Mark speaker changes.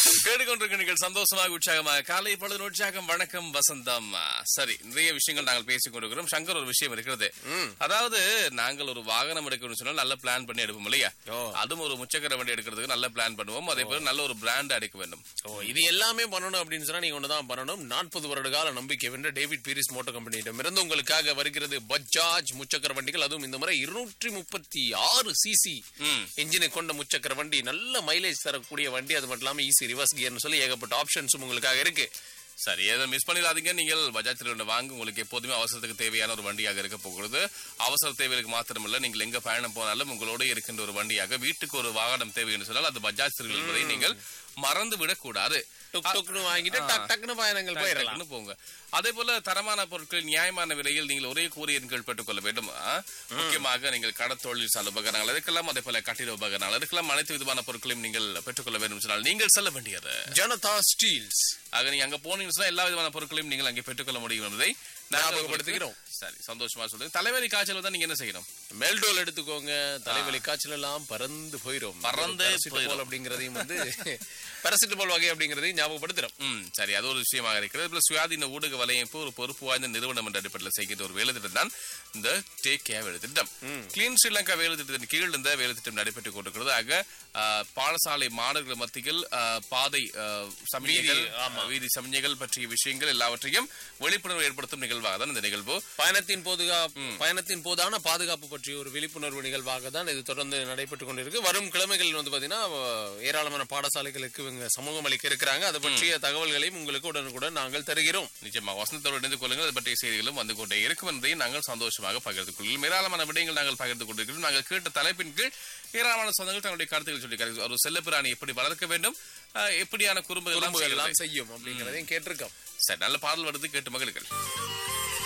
Speaker 1: கேட்டுக்கொண்டிருக்க நீங்கள் சந்தோஷமாக உற்சாகமாக காலை பொழுது உற்சாகம் வணக்கம் வசந்தம் ஆ, சரி நிறைய விஷயங்கள் நாங்கள் பேசிக் கொண்டிருக்கிறோம் சங்கர் ஒரு விஷயம் இருக்கிறது அதாவது நாங்கள் ஒரு வாகனம் எடுக்கணும்னு சொன்னா நல்ல பிளான் பண்ணி எடுப்போம் இல்லையா
Speaker 2: ஓ.
Speaker 1: அதுவும் ஒரு முச்சக்கர வண்டி எடுக்கிறதுக்கு நல்ல பிளான் பண்ணுவோம் அதே போல நல்ல ஒரு பிராண்ட் எடுக்க வேண்டும்
Speaker 2: ஓ இது எல்லாமே பண்ணணும் அப்படின்னு சொன்னா நீங்க ஒண்ணுதான் பண்ணணும் நாற்பது வருட கால நம்பிக்கை வென்ற டேவிட் பீரிஸ் மோட்டர் கம்பெனியிடம் இருந்து உங்களுக்காக வருகிறது பஜாஜ் முச்சக்கர வண்டிகள் அதுவும் இந்த முறை இருநூற்றி முப்பத்தி ஆறு சிசி
Speaker 1: ம்.
Speaker 2: என்ஜினை கொண்ட முச்சக்கர வண்டி நல்ல மைலேஜ் தரக்கூடிய வண்டி அது மட்டும் இல்லாம ஈஸி ரிவர்ஸ் கியர்னு சொல்லி ஏகப்பட்ட ஆப்ஷன்ஸும் உங்களுக்காக இருக்கு
Speaker 1: சரி எதை மிஸ் பண்ணிடாதீங்க நீங்கள் பஜாஜ் ஒன்று வாங்க உங்களுக்கு எப்போதுமே அவசரத்துக்கு தேவையான ஒரு வண்டியாக இருக்க போகிறது அவசர தேவைகளுக்கு மாத்திரமல்ல நீங்கள் எங்க பயணம் போனாலும் உங்களோட இருக்கின்ற ஒரு வண்டியாக வீட்டுக்கு ஒரு வாகனம் தேவை என்று சொன்னால் அது பஜாஜ் திருவில் என்பதை நீங்கள் மறந்து விடக்கூடாது
Speaker 2: டுக் டுக்னு வாங்கிட்டு டக் டக்னு பயணங்கள் போயிடலாம்
Speaker 1: டக்குன்னு போங்க அதே போல தரமான பொருட்கள் நியாயமான விலையில் நீங்கள் ஒரே கூறிய எண்கள் பெற்றுக்கொள்ள வேண்டும் ஆ? முக்கியமாக நீங்கள் கடத்தொழில் சார்ந்த உபகரணங்கள் இருக்கலாம் அதே போல கட்டிட உபகரணங்கள் இருக்கலாம் அனைத்து விதமான பொருட்களையும் நீங்கள் பெற்றுக்கொள்ள வேண்டும் சொன்னால் நீங்கள் செல்ல வேண்டியது
Speaker 2: ஜனதா ஸ்டீல்ஸ்
Speaker 1: ஆக நீங்க அங்க போனீங்கன்னு சொன்னா எல்லா விதமான பொருட்களையும் நீங்கள் அங்கே பெற்றுக்கொள்ள முடியும் என்பதை
Speaker 2: ஞாபகப்படுத்துகிறோம்.
Speaker 1: சரி சந்தோஷமா சொல்லுங்க தலைவலி காய்ச்சல் தான் நீங்க என்ன செய்யணும்
Speaker 2: மெல்டோல் எடுத்துக்கோங்க தலைவலி காய்ச்சல் எல்லாம் பறந்து போயிரும்
Speaker 1: பறந்து
Speaker 2: Paracetamol
Speaker 1: போயிரும்.
Speaker 2: அப்படிங்கறதையும் வந்து பாராசிட்டமால் வகை அப்படிங்கறதையும் ஞாபகப்படுத்துறோம்
Speaker 1: ம் சரி அது ஒரு விஷயமாக இருக்கிறது இதுல சுயாதீன ஊடக வலையமைப்பு ஒரு பொறுப்பு வாய்ந்த நிறுவனம் என்ற அடிப்படையில் செய்கின்ற ஒரு வேலை திட்டம் தான் இந்த டேக் கேர் வேலை திட்டம் கிளீன் ஸ்ரீலங்கா வேலை திட்டத்தின் கீழ் இந்த வேலை திட்டம் நடைபெற்றுக் கொண்டிருக்கிறது ஆக ஆ, பாடசாலை மாணவர்கள் மத்தியில் ஆ, பாதை ஆ, சமிக்ஞைகள்
Speaker 2: ஆமா.
Speaker 1: வீதி சமிக்ஞைகள் பற்றிய விஷயங்கள் எல்லாவற்றையும் விழிப்புணர்வு ஏற்படுத்தும் நிகழ்வாக தான் இந்த நிகழ்வு
Speaker 2: பயணத்தின் போதுகாப்பு பயணத்தின் போதான பாதுகாப்பு பற்றிய ஒரு விழிப்புணர்வு நிகழ்வாக தான் இது தொடர்ந்து நடைபெற்றுக் கொண்டிருக்கு வரும் கிழமைகள் வந்து பாத்தீங்கன்னா அஹ், ஏராளமான பாடசாலைகளுக்கு இவங்க சமூகம் அளிக்க இருக்கிறாங்க அது பற்றிய தகவல்களையும் உங்களுக்கு உடனுக்குடன் நாங்கள் தருகிறோம்
Speaker 1: நிச்சயமாக வசந்தத்தோடு இணைந்து கொள்ளுங்கள் அது பற்றிய செய்திகளும் வந்து கொண்டே இருக்கும் என்பதையும் நாங்கள் சந்தோஷமாக பகிர்ந்து கொள்ளுங்கள் ஏராளமான விடயங்கள் நாங்கள் பகிர்ந்து கொண்டிருக்கிறோம் நாங்கள் கேட்ட தலைப்பின் கீழ் ஏராளமான சொந்தங்கள் தங்களுடைய கருத்துக்கள் சொல்லி ஒரு செல்லப்பிராணி எப்படி வளர்க்க வேண்டும் அஹ், எப்படியான குறும்புகள் எல்லாம்
Speaker 2: குறும்புகள்
Speaker 1: செய்கிறது.
Speaker 2: எல்லாம் செய்யும் அப்படிங்கறதையும் கேட்டிருக்கோம்
Speaker 1: சரி நல்ல பாடல் வருது கேட்டு மகளுங்கள்